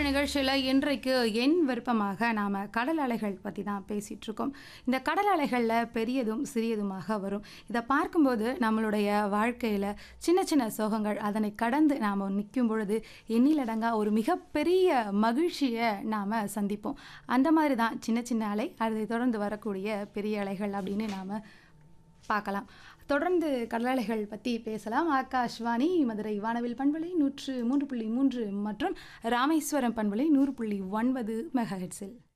நிகழ்ச்சியில் இன்றைக்கு என் விருப்பமாக நாம் கடல் அலைகள் பற்றி தான் பேசிகிட்டு இருக்கோம் இந்த கடல் அலைகளில் பெரியதும் சிறியதுமாக வரும் இதை பார்க்கும்போது நம்மளுடைய வாழ்க்கையில் சின்ன சின்ன சோகங்கள் அதனை கடந்து நாம் நிற்கும் பொழுது எண்ணிலடங்கா ஒரு மிகப்பெரிய மகிழ்ச்சியை நாம் சந்திப்போம் அந்த மாதிரி தான் சின்ன சின்ன அலை அதை தொடர்ந்து வரக்கூடிய பெரிய அலைகள் அப்படின்னு நாம் பார்க்கலாம் தொடர்ந்து கடலலைகள் பற்றி பேசலாம் ஆகாஷ்வாணி மதுரை வானவில் பண்பலை நூற்று மூன்று புள்ளி மூன்று மற்றும் ராமேஸ்வரம் பண்பலை நூறு புள்ளி ஒன்பது மெகா ஹெட்ஸில்